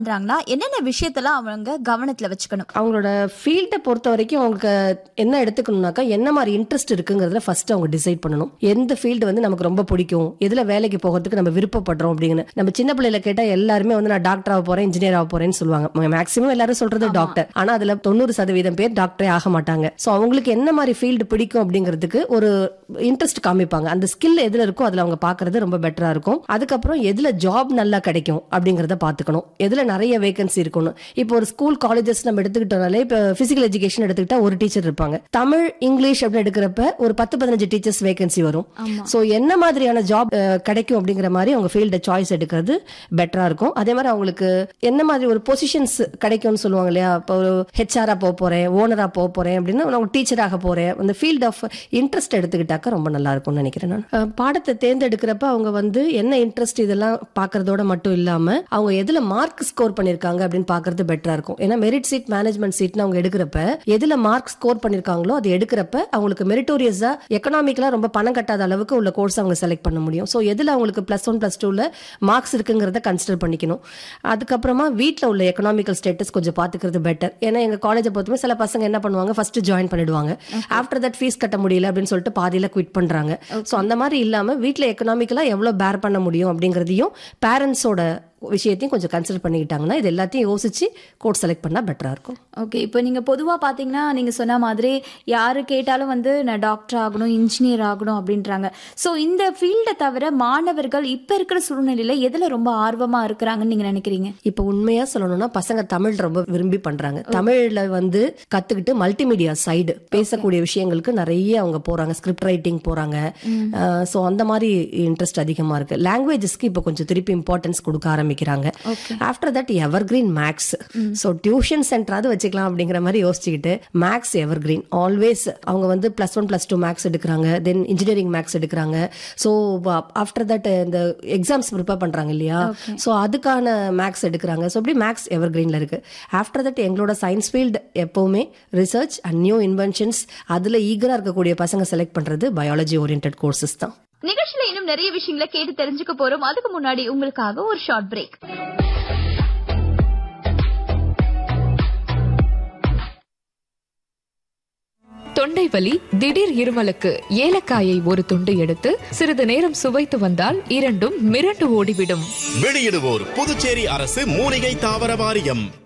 பண்றாங்கன்னா என்னென்ன விஷயத்தெல்லாம் அவங்க கவனத்துல வச்சுக்கணும் அவங்களோட ஃபீல்டை பொறுத்த வரைக்கும் அவங்களுக்கு என்ன எடுத்துக்கணும்னாக்கா என்ன மாதிரி இன்ட்ரெஸ்ட் இருக்குங்கிறதுல ஃபர்ஸ்ட் அவங்க டிசைட் பண்ணணும் எந்த ஃபீல்டு வந்து நமக்கு ரொம்ப பிடிக்கும் எதுல வேலைக்கு போகிறதுக்கு நம்ம விருப்பப்படுறோம் அப்படின்னு நம்ம சின்ன பிள்ளையில கேட்டா எல்லாருமே வந்து நான் டாக்டர் ஆக போறேன் இன்ஜினியர் ஆக போறேன்னு சொல்லுவாங்க மேக்ஸிமம் எல்லாரும் சொல்றது டாக்டர் ஆனா அதுல தொண்ணூறு சதவீதம் பேர் டாக்டரே ஆக மாட்டாங்க சோ அவங்களுக்கு என்ன மாதிரி ஃபீல்டு பிடிக்கும் அப்படிங்கிறதுக்கு ஒரு இன்ட்ரெஸ்ட் காமிப்பாங்க அந்த ஸ்கில் எதுல இருக்கோ அதுல அவங்க பாக்குறது ரொம்ப பெட்டரா இருக்கும் அதுக்கப்புறம் எதுல ஜாப் நல்லா கிடைக்கும் அப்படிங்கறத பாத்துக்கணும் எதுல நிறைய வேகன்சி இருக்கணும் இப்போ ஒரு ஸ்கூல் காலேஜஸ் நம்ம எடுத்துக்கிட்டோம்னாலே இப்போ பிசிக்கல் எஜுகேஷன் எடுத்துக்கிட்டா ஒரு டீச்சர் இருப்பாங்க தமிழ் இங்கிலீஷ் அப்படின்னு எடுக்கிறப்ப ஒரு பத்து பதினஞ்சு டீச்சர்ஸ் வேகன்சி வரும் சோ என்ன மாதிரியான ஜாப் கிடைக்கும் அப்படிங்கிற மாதிரி அவங்க ஃபீல்ட சாய்ஸ் எடுக்கிறது பெட்டரா இருக்கும் அதே மாதிரி அவங்களுக்கு என்ன மாதிரி ஒரு பொசிஷன்ஸ் கிடைக்கும்னு சொல்லுவாங்க இல்லையா இப்போ ஒரு ஹெச்ஆரா போக போறேன் ஓனரா போக போறேன் அப்படின்னு நான் டீச்சராக போறேன் அந்த ஃபீல்ட் ஆஃப் இன்ட்ரெஸ்ட் எடுத்துக்கிட்டாக்க ரொம்ப நல்லா இருக்கும்னு நினைக்கிறேன் நான் அஹ் பாடத்தை தேர்ந்தெடுக்கிறப்ப அவங்க வந்து என்ன இன்ட்ரெஸ்ட் இதெல்லாம் பாக்குறதோட மட்டும் இல்லாம அவங்க எதுல மார்க் ஸ்கோர் பண்ணிருக்காங்க அப்படின்னு பாக்குறது பெட்டரா இருக்கும் ஏன்னா மெரிட் சீட் மேனேஜ்மெண்ட் சீட்னு அவங்க எடுக்கிறப்ப எதுல மார்க் ஸ்கோர் பண்ணிருக்காங்களோ அது எடுக்கிறப்ப அவங்களுக்கு மெரிட்டோரியஸா எக்கனாமிக்கலா ரொம்ப பணம் கட்டாத அளவுக்கு உள்ள கோர்ஸ் அவங்க செலக்ட் பண்ண முடியும் ஸோ எதுல அவங்களுக்கு பிளஸ் ஒன் பிளஸ் டூல மார்க்ஸ் இருக்குங்கிறத கன்சிடர் பண்ணிக்கணும் அதுக்கப்புறமா வீட்டில் உள்ள எக்கனாமிக்கல் ஸ்டேட்டஸ் கொஞ்சம் பாத்துக்கிறது பெட்டர் ஏன்னா எங்க காலேஜை பொறுத்தவரை சில பசங்க என்ன பண்ணுவாங்க ஃபர்ஸ்ட் ஜாயின் பண்ணிடுவாங்க ஆஃப்டர் தட் ஃபீஸ் கட்ட முடியல அப்படின்னு சொல்லிட்டு பாதியில குவிட் பண்றாங்க ஸோ அந்த மாதிரி இல்லாம வீட்டில் எக்கனாமிக்கலா எவ்வளவு பேர் பண்ண முடியும் அப்படிங்கிறதையும் பேரண்ட்ஸோட விஷயத்தையும் கொஞ்சம் கன்சிடர் பண்ணிக்கிட்டாங்கன்னா இது எல்லாத்தையும் யோசிச்சு கோர்ஸ் செலக்ட் பண்ணா பெட்டரா இருக்கும் ஓகே இப்போ நீங்க பொதுவா பாத்தீங்கன்னா நீங்க சொன்ன மாதிரி யாரு கேட்டாலும் வந்து நான் டாக்டர் ஆகணும் இன்ஜினியர் ஆகணும் அப்படின்றாங்க ஸோ இந்த ஃபீல்டை தவிர மாணவர்கள் இப்ப இருக்கிற சூழ்நிலையில எதுல ரொம்ப ஆர்வமா இருக்கிறாங்கன்னு நீங்க நினைக்கிறீங்க இப்போ உண்மையா சொல்லணும்னா பசங்க தமிழ் ரொம்ப விரும்பி பண்றாங்க தமிழ்ல வந்து கத்துக்கிட்டு மல்டிமீடியா சைடு பேசக்கூடிய விஷயங்களுக்கு நிறைய அவங்க போறாங்க ஸ்கிரிப்ட் ரைட்டிங் போறாங்க ஸோ அந்த மாதிரி இன்ட்ரெஸ்ட் அதிகமா இருக்கு லாங்குவேஜஸ்க்கு இப்போ கொஞ்சம் திருப்பி இம்பார்ட்டன்ஸ் கொடுக்க ஆரம்பிக்கிறாங்க after that evergreen maths so tuition சென்டராவது வச்சுக்கலாம் அப்படிங்கிற மாதிரி யோசிச்சுக்கிட்டு மேக்ஸ் எவர் கிரீன் ஆல்வேஸ் அவங்க வந்து plus one plus two maths எடுக்கிறாங்க தென் இன்ஜினியரிங் மேக்ஸ் எடுக்கிறாங்க ஸோ ஆஃப்டர் தட் இந்த எக்ஸாம்ஸ் ப்ரிப்பேர் பண்றாங்க இல்லையா ஸோ அதுக்கான மேக்ஸ் எடுக்கிறாங்க ஸோ அப்படி மேக்ஸ் எவர் கிரீன்ல இருக்கு ஆஃப்டர் தட் எங்களோட சயின்ஸ் ஃபீல்டு எப்பவுமே ரிசர்ச் அண்ட் நியூ இன்வென்ஷன்ஸ் அதுல ஈகரா இருக்கக்கூடிய பசங்க செலக்ட் பண்றது பயாலஜி ஓரியன்ட் கோர்சஸ் தான் நிகழ்ச்சியில இன்னும் நிறைய விஷயங்களை கேட்டு தெரிஞ்சுக்க போறோம் அதுக்கு முன்னாடி உங்களுக்காக ஒரு ஷார்ட் பிரேக் தொண்டை வலி திடீர் இருமலுக்கு ஏலக்காயை ஒரு துண்டு எடுத்து சிறிது நேரம் சுவைத்து வந்தால் இரண்டும் மிரண்டு ஓடிவிடும் வெளியிடுவோர் புதுச்சேரி அரசு மூலிகை தாவர வாரியம்